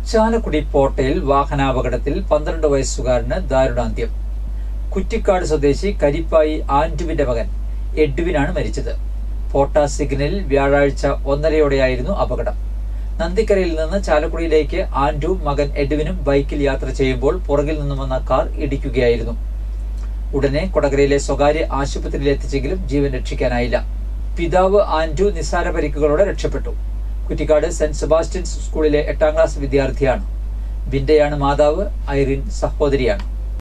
ചാലക്കുടി പോട്ടയിൽ വാഹനാപകടത്തിൽ പന്ത്രണ്ട് വയസ്സുകാരന് ദാരുണാന്ത്യം കുറ്റിക്കാട് സ്വദേശി കരിപ്പായി ആൻഡുവിന്റെ മകൻ എഡ്വിനാണ് മരിച്ചത് പോട്ട സിഗ്നലിൽ വ്യാഴാഴ്ച ഒന്നരയോടെയായിരുന്നു അപകടം നന്ദിക്കരയിൽ നിന്ന് ചാലക്കുടിയിലേക്ക് ആൻഡു മകൻ എഡ്വിനും ബൈക്കിൽ യാത്ര ചെയ്യുമ്പോൾ പുറകിൽ നിന്നും വന്ന കാർ ഇടിക്കുകയായിരുന്നു ഉടനെ കൊടകരയിലെ സ്വകാര്യ ആശുപത്രിയിൽ എത്തിച്ചെങ്കിലും ജീവൻ രക്ഷിക്കാനായില്ല പിതാവ് ആൻഡു നിസ്സാര പരിക്കുകളോടെ രക്ഷപ്പെട്ടു കുറ്റിക്കാട് സെന്റ് സെബാസ്റ്റ്യൻസ് സ്കൂളിലെ എട്ടാം ക്ലാസ് വിദ്യാർത്ഥിയാണ് ബിന്റെയാണ് മാതാവ് ഐറിൻ സഹോദരിയാണ്